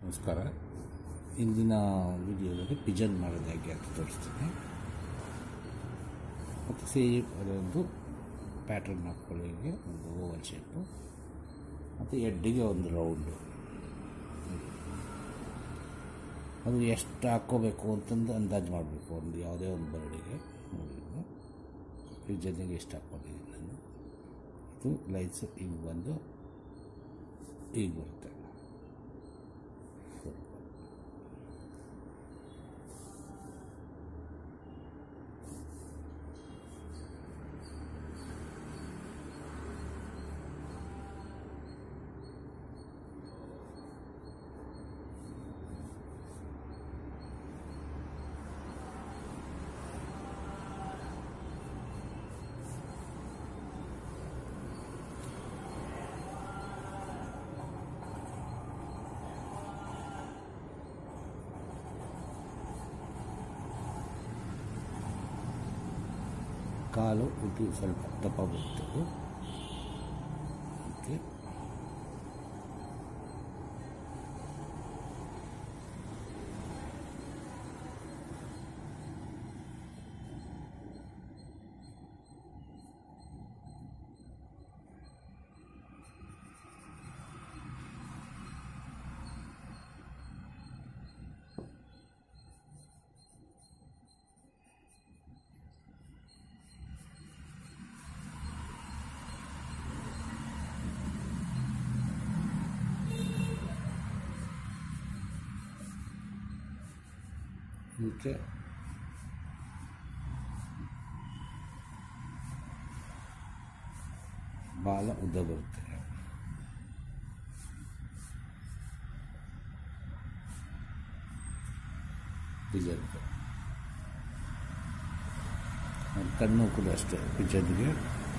ನಮಸ್ಕಾರ ಇಂದಿನ ವಿಡಿಯೋದಲ್ಲಿ ಪಿಜನ್ ಮಾಡೋದು ಹೇಗೆ ಅಂತ ತೋರಿಸ್ತೀನಿ ಮತ್ತು ಸೇಮ್ ಅದೊಂದು ಪ್ಯಾಟರ್ನ್ ಹಾಕ್ಕೊಳ್ಳೋರಿಗೆ ಒಂದು ಓವಲ್ ಶೇಪು ಮತ್ತು ಎಡ್ಡಿಗೆ ಒಂದು ರೌಂಡು ಅದು ಎಷ್ಟು ಹಾಕ್ಕೋಬೇಕು ಅಂತಂದು ಅಂದಾಜು ಮಾಡಬೇಕು ಒಂದು ಯಾವುದೇ ಒಂದು ಬರ್ಡಿಗೆ ನೋಡಿದ್ರು ಪಿಜನ್ನಿಗೆ ಎಷ್ಟು ಹಾಕ್ಕೊಂಡಿದ್ದೀನಿ ನಾನು ಇದು ಲೈನ್ಸು ಈಗ ಬಂದು ಈಗ ಬರುತ್ತೆ ಕಾಲು ಇದು ಸ್ವಲ್ಪ ದಪ್ಪ ಬರುತ್ತೆ ಓಕೆ ಇದಕ್ಕೆ ಬಾಲ ಉದ್ದ ಬರುತ್ತೆ ಡಿಸೈನ್ ಕಣ್ಣು ಕೂಡ ಅಷ್ಟೇ ಪಿಜನ್ಗೆ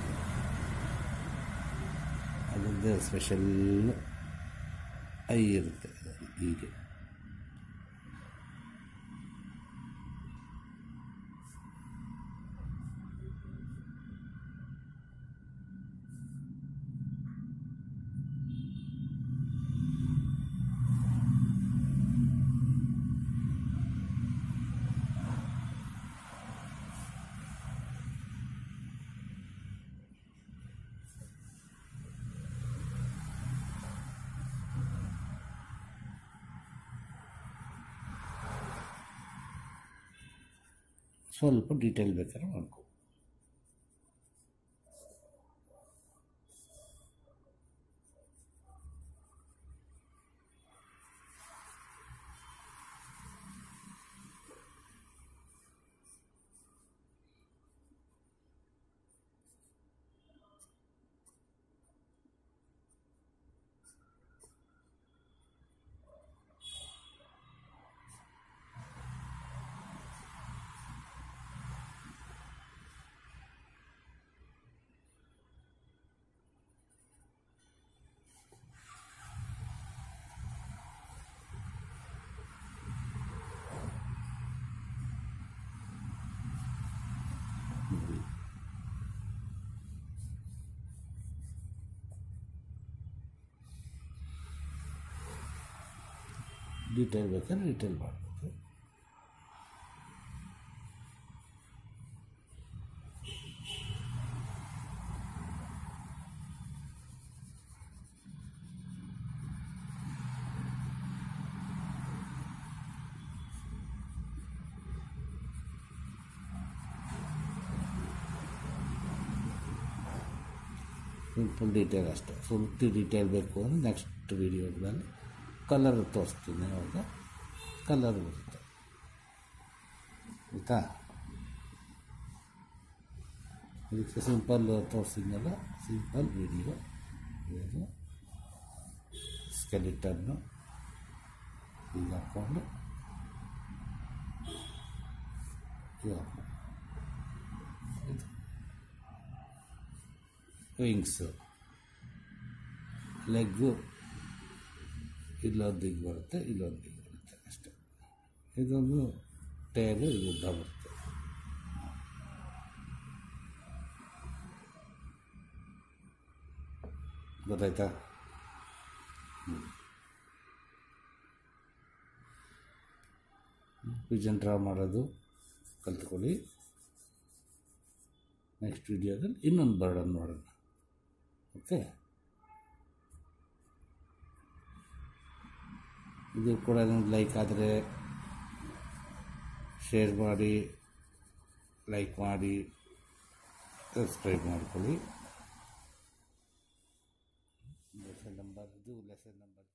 ಅದರದ್ದೇ ಸ್ಪೆಷಲ್ ಐ ಇರುತ್ತೆ ಹೀಗೆ ಸ್ವಲ್ಪ ಡೀಟೇಲ್ ಬೇಕಾದ್ರೆ ಮಾಡ್ಕೊ ಡೀಟೇಲ್ ಬೇಕಾದ್ರೆ ಡೀಟೇಲ್ ಮಾಡ್ಬೋದು ಸಿಂಪಲ್ ಡೀಟೇಲ್ ಅಷ್ಟೇ ಪೂರ್ತಿ ಡೀಟೇಲ್ ಬೇಕು ಅಂದರೆ ನೆಕ್ಸ್ಟ್ ವೀಡಿಯೋಗಳಲ್ಲಿ ಕಲರ್ ತೋರಿಸ್ತೀನಿ ಅವಾಗ ಕಲರ್ ಬರುತ್ತೆ ಆಯಿತಾ ಇದಕ್ಕೆ ಸಿಂಪಲ್ ತೋರಿಸಿದ್ನಲ್ಲ ಸಿಂಪಲ್ ವಿಡಿಯೋ ಇದು ಸ್ಕೆಲಿಟನ್ನು ಈಗ ಹಾಕ್ಕೊಂಡು ಇದು ಹಾಕ್ಕೊಂಡು ಇದು ವಿಂಗ್ಸು ಲೆಗ್ಗು ಇಲ್ಲೊಂದು ಹಿಂಗೆ ಬರುತ್ತೆ ಇಲ್ಲೊಂದು ಹಿಂಗೆ ಬರುತ್ತೆ ಅಷ್ಟೇ ಇದೊಂದು ಟೇಲು ಇದು ಉದ್ದ ಬರುತ್ತೆ ಗೊತ್ತಾಯ್ತಾ ವಿಜನ್ ಡ್ರಾ ಮಾಡೋದು ಕಲ್ತ್ಕೊಳ್ಳಿ ನೆಕ್ಸ್ಟ್ ವಿಡಿಯೋದಲ್ಲಿ ಇನ್ನೊಂದು ಬರ್ಡನ್ನು ನೋಡೋಣ ಓಕೆ ಇದು ಕೂಡ ನಿಮ್ಗೆ ಲೈಕ್ ಆದರೆ ಶೇರ್ ಮಾಡಿ ಲೈಕ್ ಮಾಡಿ ಸಬ್ಸ್ಕ್ರೈಬ್ ಮಾಡ್ಕೊಳ್ಳಿ ಲೆಸನ್ ನಂಬರ್ ಇದು ಲೆಸನ್ ನಂಬರ್